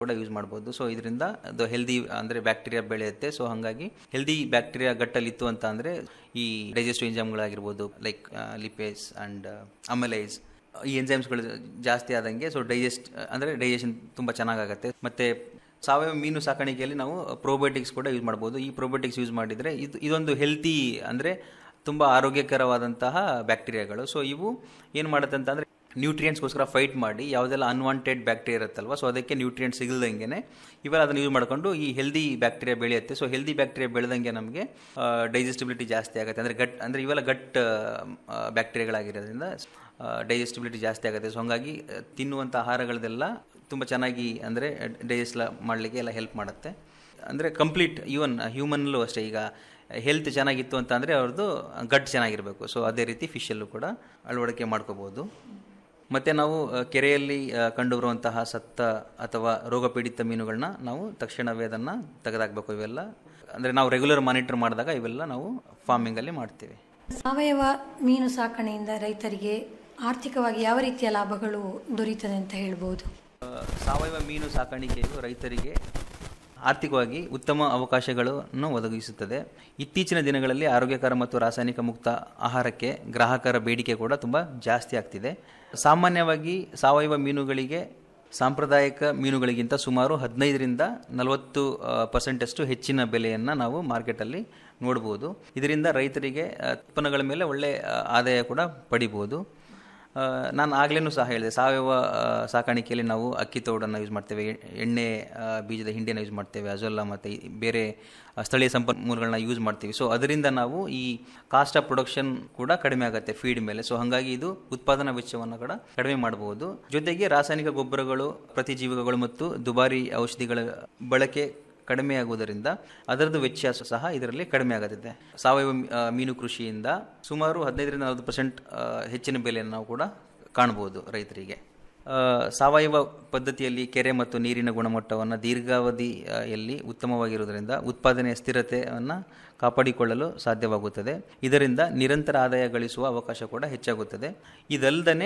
ಕೂಡ ಯೂಸ್ ಮಾಡ್ಬೋದು ಸೊ ಇದರಿಂದ ಅದು ಹೆಲ್ದಿ ಅಂದರೆ ಬ್ಯಾಕ್ಟೀರಿಯಾ ಬೆಳೆಯುತ್ತೆ ಸೊ ಹಾಗಾಗಿ ಹೆಲ್ದಿ ಬ್ಯಾಕ್ಟೀರಿಯಾ ಗಟ್ಟಲ್ಲಿ ಇತ್ತು ಅಂತ ಅಂದರೆ ಈ ಡೈಜೆಸ್ಟಿವ್ ಎಂಜಾಮ್ಗಳಾಗಿರ್ಬೋದು ಲೈಕ್ ಲಿಪೇಸ್ ಆ್ಯಂಡ್ ಅಮಲೈಸ್ ಈ ಎಂಜೈಮ್ಸ್ಗಳು ಜಾಸ್ತಿ ಆದಂಗೆ ಸೊ ಡೈಜೆಸ್ಟ್ ಅಂದರೆ ಡೈಜೆಷನ್ ತುಂಬ ಚೆನ್ನಾಗಾಗತ್ತೆ ಮತ್ತು ಸಾವಯವ ಮೀನು ಸಾಕಾಣಿಕೆಯಲ್ಲಿ ನಾವು ಪ್ರೋಬಯೋಟಿಕ್ಸ್ ಕೂಡ ಯೂಸ್ ಮಾಡ್ಬೋದು ಈ ಪ್ರೋಬಯೋಟಿಕ್ಸ್ ಯೂಸ್ ಮಾಡಿದರೆ ಇದು ಇದೊಂದು ಹೆಲ್ತಿ ಅಂದರೆ ತುಂಬ ಆರೋಗ್ಯಕರವಾದಂತಹ ಬ್ಯಾಕ್ಟೀರಿಯಾಗಳು ಸೊ ಇವು ಏನು ಮಾಡುತ್ತೆ ಅಂತಂದರೆ ನ್ಯೂಟ್ರಿಯೆಂಟ್ಸ್ಗೋಸ್ಕರ ಫೈಟ್ ಮಾಡಿ ಯಾವುದೆಲ್ಲ ಅನ್ವಾಂಟೆಡ್ ಬ್ಯಾಕ್ಟೀರಿಯಾ ಇರುತ್ತಲ್ವ ಸೊ ಅದಕ್ಕೆ ನ್ಯೂಟ್ರಿಯೆಂಟ್ ಸಿಗಲ್ದಂಗೆ ಇವೆಲ್ಲ ಅದನ್ನು ಯೂಸ್ ಮಾಡಿಕೊಂಡು ಈ ಹೆಲ್ದಿ ಬ್ಯಾಕ್ಟೀರಿಯಾ ಬೆಳೆಯುತ್ತೆ ಸೊ ಹೆಲ್ದಿ ಬ್ಯಾಕ್ಟೀರಿಯಾ ಬೆಳೆದಂಗೆ ನಮಗೆ ಡೈಜೆಸ್ಟಿಬಿಲಿಟಿ ಜಾಸ್ತಿ ಆಗುತ್ತೆ ಅಂದರೆ ಗಟ್ ಅಂದರೆ ಇವೆಲ್ಲ ಗಟ್ ಬ್ಯಾಕ್ಟೀರಿಯಾಗಳಾಗಿರೋದ್ರಿಂದ ಡೈಜೆಸ್ಟಿಬಿಲಿಟಿ ಜಾಸ್ತಿ ಆಗುತ್ತೆ ಸೊ ಹಾಗಾಗಿ ಆ, ತಿನ್ನುವಂಥ ಆಹಾರಗಳದೆಲ್ಲ ತುಂಬ ಚೆನ್ನಾಗಿ ಅಂದರೆ ಡೈಜೆಸ್ಟ್ ಮಾಡಲಿಕ್ಕೆ ಎಲ್ಲ ಹೆಲ್ಪ್ ಮಾಡುತ್ತೆ ಅಂದರೆ ಕಂಪ್ಲೀಟ್ ಈವನ್ ಹ್ಯೂಮನ್ನಲ್ಲೂ ಅಷ್ಟೇ ಈಗ ಹೆಲ್ತ್ ಚೆನ್ನಾಗಿತ್ತು ಅಂತ ಅಂದರೆ ಅವ್ರದ್ದು ಗಟ್ ಚೆನ್ನಾಗಿರಬೇಕು ಸೊ ಅದೇ ರೀತಿ ಫಿಶಲ್ಲೂ ಕೂಡ ಅಳವಡಿಕೆ ಮಾಡ್ಕೋಬೋದು ಮತ್ತು ನಾವು ಆ, ಕೆರೆಯಲ್ಲಿ ಆ, ಕಂಡುಬರುವಂತಹ ಸತ್ತ ಅಥವಾ ರೋಗಪೀಡಿತ ಮೀನುಗಳನ್ನ ನಾವು ತಕ್ಷಣವೇ ಅದನ್ನು ತೆಗೆದಾಕಬೇಕು ಇವೆಲ್ಲ ಅಂದರೆ ನಾವು ರೆಗ್ಯುಲರ್ ಮಾನಿಟರ್ ಮಾಡಿದಾಗ ಇವೆಲ್ಲ ನಾವು ಫಾರ್ಮಿಂಗಲ್ಲಿ ಮಾಡ್ತೀವಿ ಸಾವಯವ ಮೀನು ಸಾಕಣೆಯಿಂದ ರೈತರಿಗೆ ಆರ್ಥಿಕವಾಗಿ ಯಾವ ರೀತಿಯ ಲಾಭಗಳು ದೊರೀತದೆ ಅಂತ ಹೇಳ್ಬೋದು ಆ, ಸಾವಯವ ಮೀನು ಸಾಕಾಣಿಕೆಯು ರೈತರಿಗೆ ಆರ್ಥಿಕವಾಗಿ ಉತ್ತಮ ಅವಕಾಶಗಳನ್ನು ಒದಗಿಸುತ್ತದೆ ಇತ್ತೀಚಿನ ದಿನಗಳಲ್ಲಿ ಆರೋಗ್ಯಕರ ಮತ್ತು ರಾಸಾಯನಿಕ ಮುಕ್ತ ಆಹಾರಕ್ಕೆ ಗ್ರಾಹಕರ ಬೇಡಿಕೆ ಕೂಡ ತುಂಬ ಜಾಸ್ತಿ ಆಗ್ತಿದೆ ಸಾಮಾನ್ಯವಾಗಿ ಸಾವಯವ ಮೀನುಗಳಿಗೆ ಸಾಂಪ್ರದಾಯಿಕ ಮೀನುಗಳಿಗಿಂತ ಸುಮಾರು ಹದಿನೈದರಿಂದ ನಲವತ್ತು ಪರ್ಸೆಂಟಷ್ಟು ಹೆಚ್ಚಿನ ಬೆಲೆಯನ್ನು ನಾವು ಮಾರ್ಕೆಟಲ್ಲಿ ನೋಡ್ಬೋದು ಇದರಿಂದ ರೈತರಿಗೆ ಆ, ಉತ್ಪನ್ನಗಳ ಮೇಲೆ ಒಳ್ಳೆಯ ಆ, ಆದಾಯ ಕೂಡ ಪಡಿಬೋದು ಆ, ನಾನು ಆಗ್ಲೇನೂ ಸಹ ಹೇಳಿದೆ ಸಾವಯವ ಆ, ಸಾಕಾಣಿಕೆಯಲ್ಲಿ ನಾವು ಅಕ್ಕಿ ತೌಡನ್ನು ಯೂಸ್ ಮಾಡ್ತೇವೆ ಎ- ಎಣ್ಣೆ ಆ, ಬೀಜದ ಹಿಂಡಿಯನ್ನು ಯೂಸ್ ಮಾಡ್ತೇವೆ ಅಜೊಲ್ಲ ಮತ್ತು ಈ ಬೇರೆ ಆ, ಸ್ಥಳೀಯ ಸಂಪನ್ಮೂಲಗಳನ್ನ ಯೂಸ್ ಮಾಡ್ತೀವಿ ಸೊ ಅದರಿಂದ ನಾವು ಈ ಕಾಸ್ಟ್ ಆಫ್ ಪ್ರೊಡಕ್ಷನ್ ಕೂಡ ಕಡಿಮೆ ಆಗುತ್ತೆ ಫೀಡ್ ಮೇಲೆ ಸೊ ಹಾಗಾಗಿ ಇದು ಉತ್ಪಾದನಾ ವೆಚ್ಚವನ್ನು ಕೂಡ ಕಡಿಮೆ ಮಾಡಬಹುದು ಜೊತೆಗೆ ರಾಸಾಯನಿಕ ಗೊಬ್ಬರಗಳು ಪ್ರತಿಜೀವಕಗಳು ಮತ್ತು ದುಬಾರಿ ಔಷಧಿಗಳ ಬಳಕೆ ಕಡಿಮೆ ಆಗುವುದರಿಂದ ಅದರದ್ದು ವೆಚ್ಚ ಸಹ ಇದರಲ್ಲಿ ಕಡಿಮೆ ಆಗುತ್ತದೆ ಸಾವಯವ ಮೀ- ಆ, ಮೀನು ಕೃಷಿಯಿಂದ ಸುಮಾರು ಹದಿನೈದರಿಂದ ನಲವತ್ತು ಪರ್ಸೆಂಟ್ ಹೆಚ್ಚಿನ ಬೆಲೆಯನ್ನು ನಾವು ಕೂಡ ಕಾಣ್ಬೋದು ರೈತರಿಗೆ ಆ, ಸಾವಯವ ಪದ್ಧತಿಯಲ್ಲಿ ಕೆರೆ ಮತ್ತು ನೀರಿನ ಗುಣಮಟ್ಟವನ್ನು ದೀರ್ಘಾವಧಿಯಲ್ಲಿ ಉತ್ತಮವಾಗಿರುವುದರಿಂದ ಉತ್ಪಾದನೆಯ ಸ್ಥಿರತೆಯನ್ನು ಕಾಪಾಡಿಕೊಳ್ಳಲು ಸಾಧ್ಯವಾಗುತ್ತದೆ ಇದರಿಂದ ನಿರಂತರ ಆದಾಯ ಗಳಿಸುವ ಅವಕಾಶ ಕೂಡ ಹೆಚ್ಚಾಗುತ್ತದೆ ಇದಲ್ಲದೆ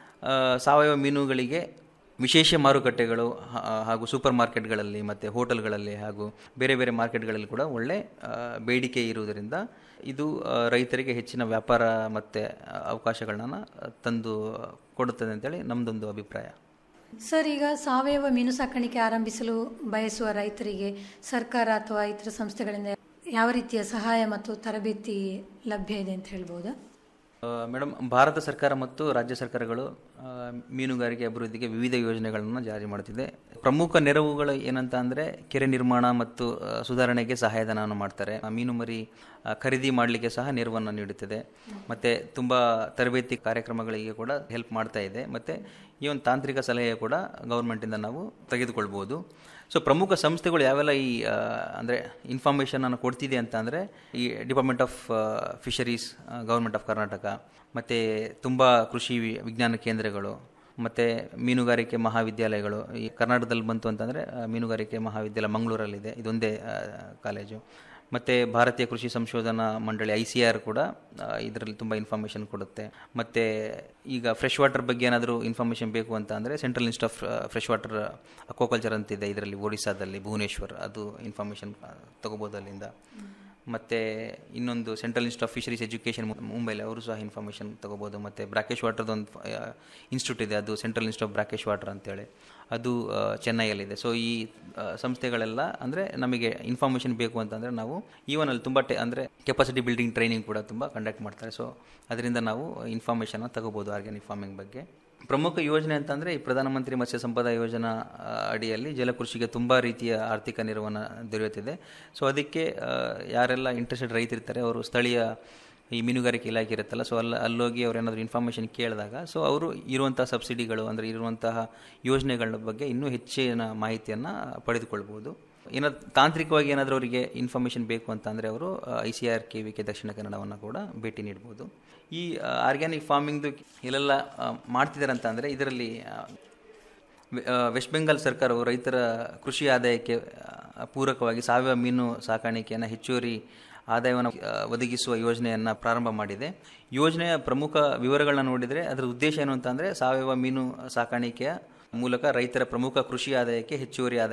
ಸಾವಯವ ಮೀನುಗಳಿಗೆ ವಿಶೇಷ ಮಾರುಕಟ್ಟೆಗಳು ಹಾ- ಹಾಗೂ ಸೂಪರ್ ಮಾರ್ಕೆಟ್ಗಳಲ್ಲಿ ಮತ್ತು ಹೋಟೆಲ್ಗಳಲ್ಲಿ ಹಾಗೂ ಬೇರೆ ಬೇರೆ ಮಾರ್ಕೆಟ್ಗಳಲ್ಲಿ ಕೂಡ ಒಳ್ಳೆ ಆ, ಬೇಡಿಕೆ ಇರುವುದರಿಂದ ಇದು ಆ, ರೈತರಿಗೆ ಹೆಚ್ಚಿನ ವ್ಯಾಪಾರ ಮತ್ತು ಅವಕಾಶಗಳನ್ನ ತಂದು ಕೊಡುತ್ತದೆ ಅಂತೇಳಿ ನಮ್ಮದೊಂದು ಅಭಿಪ್ರಾಯ ಸರ್ ಈಗ ಸಾವಯವ ಮೀನು ಸಾಕಾಣಿಕೆ ಆರಂಭಿಸಲು ಬಯಸುವ ರೈತರಿಗೆ ಸರ್ಕಾರ ಅಥವಾ ಇತರ ಸಂಸ್ಥೆಗಳಿಂದ ಯಾವ ರೀತಿಯ ಸಹಾಯ ಮತ್ತು ತರಬೇತಿ ಲಭ್ಯ ಇದೆ ಅಂತ ಹೇಳ್ಬೋದಾ ಆ, ಮೇಡಮ್ ಭಾರತ ಸರ್ಕಾರ ಮತ್ತು ರಾಜ್ಯ ಸರ್ಕಾರಗಳು ಆ, ಮೀನುಗಾರಿಕೆ ಅಭಿವೃದ್ಧಿಗೆ ವಿವಿಧ ಯೋಜನೆಗಳನ್ನು ಜಾರಿ ಮಾಡುತ್ತಿದೆ ಪ್ರಮುಖ ನೆರವುಗಳು ಏನಂತ ಅಂದರೆ ಕೆರೆ ನಿರ್ಮಾಣ ಮತ್ತು ಆ, ಸುಧಾರಣೆಗೆ ಸಹಾಯಧನವನ್ನು ಮಾಡ್ತಾರೆ ಆ, ಮೀನು ಮರಿ ಆ, ಖರೀದಿ ಮಾಡಲಿಕ್ಕೆ ಸಹ ನೆರವನ್ನು ನೀಡುತ್ತದೆ ಮತ್ತು ತುಂಬ ತರಬೇತಿ ಕಾರ್ಯಕ್ರಮಗಳಿಗೆ ಕೂಡ ಹೆಲ್ಪ್ ಮಾಡ್ತಾ ಇದೆ ಮತ್ತು ಈ ಒಂದು ತಾಂತ್ರಿಕ ಸಲಹೆ ಕೂಡ ಗೌರ್ಮೆಂಟಿಂದ ನಾವು ತೆಗೆದುಕೊಳ್ಬೋದು ಸೊ ಪ್ರಮುಖ ಸಂಸ್ಥೆಗಳು ಯಾವೆಲ್ಲ ಈ ಅಂದರೆ ಇನ್ಫಾರ್ಮೇಷನನ್ನು ಕೊಡ್ತಿದೆ ಅಂತ ಅಂದರೆ ಈ department of fisheries government of Karnataka ಮತ್ತು ತುಂಬ ಕೃಷಿ ವಿ- ವಿಜ್ಞಾನ ಕೇಂದ್ರಗಳು ಮತ್ತು ಮೀನುಗಾರಿಕೆ ಮಹಾವಿದ್ಯಾಲಯಗಳು ಈ ಕರ್ನಾಟಕದಲ್ಲಿ ಬಂತು ಅಂತಂದರೆ ಮೀನುಗಾರಿಕೆ ಮಹಾವಿದ್ಯಾಲಯ ಮಂಗಳೂರಲ್ಲಿದೆ ಇದೊಂದೇ ಆ, ಕಾಲೇಜು ಮತ್ತು ಭಾರತೀಯ ಕೃಷಿ ಸಂಶೋಧನಾ ಮಂಡಳಿ ಐ ಸಿ ಆರ್ ಕೂಡ ಇದರಲ್ಲಿ ತುಂಬ ಇನ್ಫಾರ್ಮೇಷನ್ ಕೊಡುತ್ತೆ ಮತ್ತು ಈಗ ಫ್ರೆಶ್ ವಾಟರ್ ಬಗ್ಗೆ ಏನಾದರೂ ಇನ್ಫಾರ್ಮೇಷನ್ ಬೇಕು ಅಂತ ಅಂದರೆ central institute of fresh water aquaculture ಅಂತಿದೆ ಇದರಲ್ಲಿ ಒಡಿಸ್ಸಾದಲ್ಲಿ ಭುವನೇಶ್ವರ್ ಅದು ಇನ್ಫಾರ್ಮೇಷನ್ ತಗೋಬೋದು ಅಲ್ಲಿಂದ ಮತ್ತು ಇನ್ನೊಂದು central institute of fisheries education ಮುಂಬೈಲಿ ಅವರು ಸಹ ಇನ್ಫಾರ್ಮೇಷನ್ ತಗೋಬೋದು ಮತ್ತು ಬ್ರಾಕೇಶ್ ವಾಟರ್ದು ಒಂದು ಇನ್ಸ್ಟಿಟ್ಯೂಟ್ ಇದೆ ಅದು central institute of brackish water ಅಂತೇಳಿ ಅದು ಆ, ಚೆನ್ನೈಯಲ್ಲಿದೆ ಸೊ ಈ ಆ, ಸಂಸ್ಥೆಗಳೆಲ್ಲ ಅಂದರೆ ನಮಗೆ ಇನ್ಫಾರ್ಮೇಷನ್ ಬೇಕು ಅಂತಂದರೆ ನಾವು ಈವನ್ ಅಲ್ಲಿ ತುಂಬ ಟೆ ಅಂದರೆ ಕೆಪಾಸಿಟಿ ಬಿಲ್ಡಿಂಗ್ ಟ್ರೈನಿಂಗ್ ಕೂಡ ತುಂಬ ಕಂಡಕ್ಟ್ ಮಾಡ್ತಾರೆ ಸೊ ಅದರಿಂದ ನಾವು ಇನ್ಫಾರ್ಮೇಷನ್ನ ತಗೋಬೋದು ಆರ್ಗ್ಯಾನಿಕ್ ಫಾರ್ಮಿಂಗ್ ಬಗ್ಗೆ ಪ್ರಮುಖ ಯೋಜನೆ ಅಂತಂದರೆ ಈ ಪ್ರಧಾನಮಂತ್ರಿ ಮತ್ಸ್ಯ ಸಂಪದ ಯೋಜನಾ ಆ, ಅಡಿಯಲ್ಲಿ ಜಲಕೃಷಿಗೆ ತುಂಬ ರೀತಿಯ ಆರ್ಥಿಕ ನೆರವನ್ನು ದೊರೆಯುತ್ತಿದೆ ಸೊ ಅದಕ್ಕೆ ಆ, ಯಾರೆಲ್ಲ ಇಂಟ್ರೆಸ್ಟೆಡ್ ರೈತರಿರ್ತಾರೆ ಅವರು ಸ್ಥಳೀಯ ಈ ಮೀನುಗಾರಿಕೆ ಇಲಾಖೆ ಇರುತ್ತಲ್ಲ ಸೊ ಅಲ್ಲಿ ಅಲ್ಲೋಗಿ ಅವ್ರು ಏನಾದರೂ ಇನ್ಫಾರ್ಮೇಷನ್ ಕೇಳಿದಾಗ ಸೊ ಅವರು ಇರುವಂಥ ಸಬ್ಸಿಡಿಗಳು ಅಂದರೆ ಇರುವಂತಹ ಯೋಜನೆಗಳ ಬಗ್ಗೆ ಇನ್ನೂ ಹೆಚ್ಚಿನ ಮಾಹಿತಿಯನ್ನು ಪಡೆದುಕೊಳ್ಬೋದು ಏನಾದ್ರು ತಾಂತ್ರಿಕವಾಗಿ ಏನಾದರೂ ಅವರಿಗೆ ಇನ್ಫಾರ್ಮೇಷನ್ ಬೇಕು ಅಂತ ಅಂದರೆ ಅವರು I C R K V K Dakshina ಕನ್ನಡವನ್ನು ಕೂಡ ಭೇಟಿ ನೀಡ್ಬೋದು ಈ ಆರ್ಗ್ಯಾನಿಕ್ ಫಾರ್ಮಿಂಗ್ದು ಎಲ್ಲೆಲ್ಲ ಆ, ಮಾಡ್ತಿದ್ದಾರೆ ಅಂತ ಅಂದರೆ ಇದರಲ್ಲಿ ಆ, ವೆ- ಆ, ವೆಸ್ಟ್ ಬೆಂಗಾಲ್ ಸರ್ಕಾರವು ರೈತರ ಕೃಷಿ ಆದಾಯಕ್ಕೆ ಆ, ಪೂರಕವಾಗಿ ಸಾವಯವ ಮೀನು ಸಾಕಾಣಿಕೆಯನ್ನು ಹೆಚ್ಚುವರಿ ಆದಾಯವನ್ನು ಆ, ಒದಗಿಸುವ ಯೋಜನೆಯನ್ನು ಪ್ರಾರಂಭ ಮಾಡಿದೆ ಯೋಜನೆಯ ಪ್ರಮುಖ ವಿವರಗಳನ್ನ ನೋಡಿದರೆ ಅದರ ಉದ್ದೇಶ ಏನು ಅಂತ ಅಂದರೆ ಸಾವಯವ ಮೀನು ಸಾಕಾಣಿಕೆಯ ಮೂಲಕ ರೈತರ ಪ್ರಮುಖ ಕೃಷಿ ಆದಾಯಕ್ಕೆ ಹೆಚ್ಚುವರಿ ಆದಾಯ